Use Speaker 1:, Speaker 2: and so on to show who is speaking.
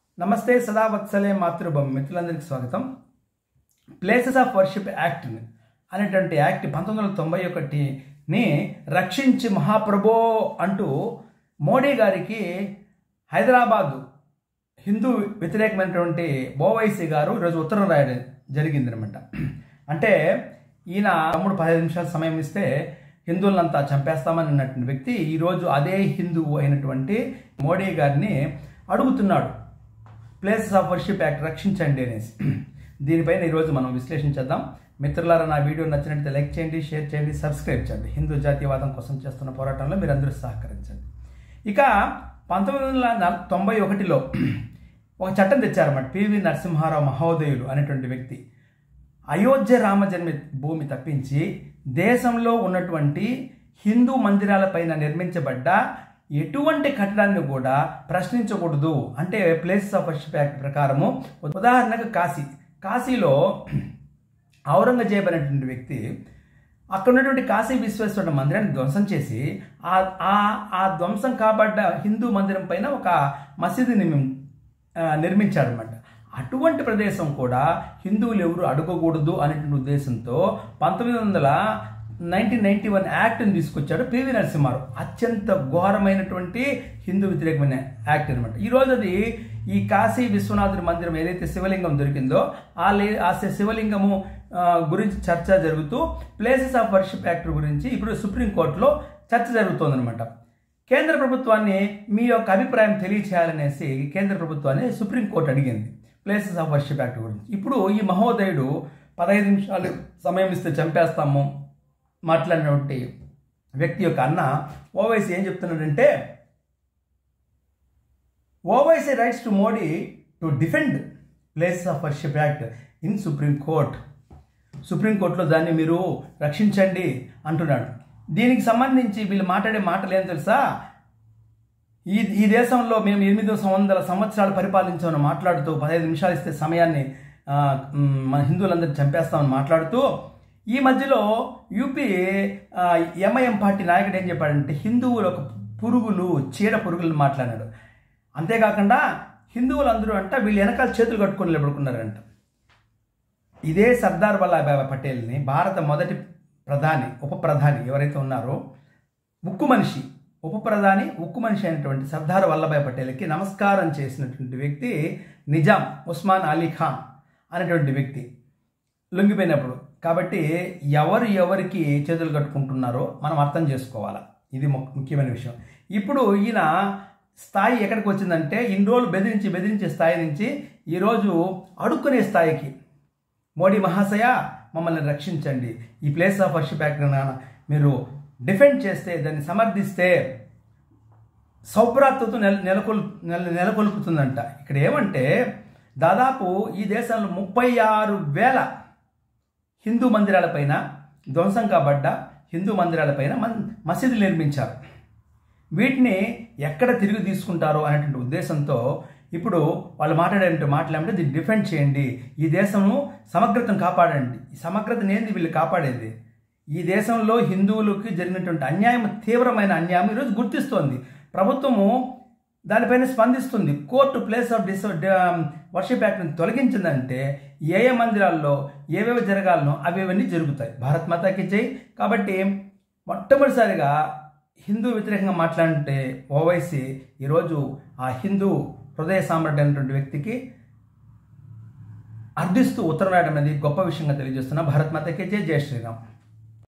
Speaker 1: నమస్తే సదావత్సలే మాతృభూమి మిత్రులందరికీ స్వాగతం ప్లేసెస్ ఆఫ్ వర్షిప్ యాక్ట్ అనేటువంటి యాక్ట్ పంతొమ్మిది వందల తొంభై ఒకటిని రక్షించి మహాప్రభో అంటూ మోడీ గారికి హైదరాబాద్ హిందూ వ్యతిరేకమైనటువంటి ఓవైసీ గారు ఈరోజు ఉత్తరం రాయడం జరిగిందనమాట అంటే ఈయన తమ్ముడు పదిహేను నిమిషాల సమయం ఇస్తే హిందువులంతా చంపేస్తామని అన్నటువంటి వ్యక్తి ఈరోజు అదే హిందువు అయినటువంటి మోడీ గారిని అడుగుతున్నాడు ప్లేసెస్ ఆఫ్ వర్షిప్ యాక్ట్ రక్షించండి అనేసి దీనిపైన ఈరోజు మనం విశ్లేషించేద్దాం మిత్రులారా నా వీడియో నచ్చినట్లయితే లైక్ చేయండి షేర్ చేయండి సబ్స్క్రైబ్ చేయండి హిందూ జాతీయవాదం కోసం చేస్తున్న పోరాటంలో మీరు అందరూ సహకరించండి ఇక పంతొమ్మిది వందల నల- తొంభై ఒకటిలో ఒక చట్టం తెచ్చారన్నమాట పివి నరసింహారావు మహోదయులు అనేటువంటి వ్యక్తి అయోధ్య రామజన్మ భూమి తప్పించి దేశంలో ఉన్నటువంటి హిందూ మందిరాలపైన నిర్మించబడ్డ ఎటువంటి కట్టడాన్ని కూడా ప్రశ్నించకూడదు అంటే ప్లేసెస్ ఆఫ్ వర్షిప్ యాక్ట్ ప్రకారము ఉదాహరణకు కాశీ కాశీలో ఔరంగజేబ్ అనేటువంటి వ్యక్తి అక్కడ ఉన్నటువంటి కాశీ విశ్వేశ్వర మందిరాన్ని ధ్వంసం చేసి ఆ ఆ ఆ ధ్వంసం కాబడ్డ హిందూ మందిరం పైన ఒక మసీదుని నిర్మించాడు అనమాట అటువంటి ప్రదేశం కూడా హిందువులు ఎవరు అడగకూడదు అనేటువంటి ఉద్దేశంతో పంతొమ్మిది వందల నైన్టీన్ నైన్టీ వన్ యాక్ట్ని తీసుకొచ్చాడు పివి నరసింహారావు అత్యంత ఘోరమైనటువంటి హిందూ వ్యతిరేకమైన యాక్ట్ అనమాట ఈరోజు అది ఈ కాశీ విశ్వనాథుడి మందిరం ఏదైతే శివలింగం దొరికిందో ఆ లే ఆ శివలింగము ఆ, గురించి చర్చ జరుగుతూ ప్లేసెస్ ఆఫ్ వర్షిప్ యాక్ట్ గురించి ఇప్పుడు సుప్రీంకోర్టులో చర్చ జరుగుతోందనమాట కేంద్ర ప్రభుత్వాన్ని మీ యొక్క అభిప్రాయం తెలియచేయాలనేసి కేంద్ర ప్రభుత్వాన్ని సుప్రీంకోర్టు అడిగింది ప్లేసెస్ ఆఫ్ వర్షిప్ యాక్ట్ గురించి ఇప్పుడు ఈ మహోదయుడు పదహైదు నిమిషాలు సమయం ఇస్తే చంపేస్తాము మాట్లాడినటువంటి వ్యక్తి యొక్క అన్న ఓవైసీ ఏం చెప్తున్నాడంటే Owaisi writes to Modi to defend places of worship act in supreme court సుప్రీంకోర్టులో దాన్ని మీరు రక్షించండి అంటున్నాడు దీనికి సంబంధించి వీళ్ళు మాట్లాడే మాటలు ఏం తెలుసా ఈ ఈ దేశంలో మేము ఎనిమిది వందల సంవత్సరాలు పరిపాలించామని మాట్లాడుతూ పదహైదు నిమిషాలు ఇస్తే సమయాన్ని ఆ, మ్, మన హిందువులందరినీ చంపేస్తామని మాట్లాడుతూ ఈ మధ్యలో యూపీ ఆ, ఎంఐఎం పార్టీ నాయకుడు ఏం చెప్పాడంటే హిందువులు ఒక పురుగులు చీడ పురుగులు మాట్లాడాడు అంతేకాకుండా హిందువులందరూ అంట వీళ్ళు వెనకాల చేతులు కట్టుకొని నిలబడుకున్నారంట ఇదే సర్దార్ వల్లభాయ్ పటేల్ని భారత మొదటి ప్రధాని ఉప ప్రధాని ఎవరైతే ఉన్నారో ఉక్కు మనిషి ఉప ప్రధాని ఉక్కు మనిషి అయినటువంటి సర్దార్ వల్లభాయ్ పటేల్కి నమస్కారం చేసినటువంటి వ్యక్తి నిజాం ఉస్మాన్ అలీ ఖాన్ అనేటువంటి వ్యక్తి లొంగిపోయినప్పుడు కాబట్టి ఎవరు ఎవరికి చేతులు కట్టుకుంటున్నారో మనం అర్థం చేసుకోవాలా ఇది ము- ముఖ్యమైన విషయం ఇప్పుడు ఈయన స్థాయి ఎక్కడికి వచ్చిందంటే ఇన్ని రోజులు బెదిరించి బెదిరించే స్థాయి నుంచి ఈరోజు అడుక్కునే స్థాయికి మోడీ మహాశయ మమ్మల్ని రక్షించండి ఈ ప్లేస్ ఆఫ్ వర్షిప్ యాక్ట్ మీరు డిఫెండ్ చేస్తే దాన్ని సమర్థిస్తే సౌభ్రాతతో నెల నెలకొల్ నెల నెలకొల్పుతుందంట ఇక్కడ ఏమంటే దాదాపు ఈ దేశంలో ముప్పై ఆరు వేల హిందూ మందిరాలపైన ధ్వంసం కాబడ్డ హిందూ మందిరాలపైన మన్ మసీదులు నిర్మించారు వీటిని ఎక్కడ తిరిగి తీసుకుంటారో అనేటువంటి ఉద్దేశంతో ఇప్పుడు వాళ్ళు మాట్లాడే మాటలు ఏమంటే దీన్ని డిఫెండ్ చేయండి ఈ దేశము సమగ్రతను కాపాడండి ఈ సమగ్రతను ఏంది వీళ్ళు కాపాడేది ఈ దేశంలో హిందువులకి జరిగినటువంటి అన్యాయం తీవ్రమైన అన్యాయం ఈరోజు గుర్తిస్తోంది ప్రభుత్వము దానిపైన స్పందిస్తుంది కోర్టు ప్లేస్ ఆఫ్ డిస్ వర్షిప్ యాక్ట్ని తొలగించిందంటే ఏ ఏ మందిరాల్లో ఏవేవి జరగాలనో అవేవన్నీ జరుగుతాయి భారత్ మాతాకి జై కాబట్టి మొట్టమొదటిసారిగా హిందూ వ్యతిరేకంగా మాట్లాడితే ఓవైసీ ఈరోజు ఆ హిందూ హృదయ సామ్రాట్ అయినటువంటి వ్యక్తికి అర్థిస్తూ ఉత్తరం రాయడం అనేది గొప్ప విషయంగా తెలియజేస్తున్నా భారత్ మాతకి జై జై శ్రీరామ్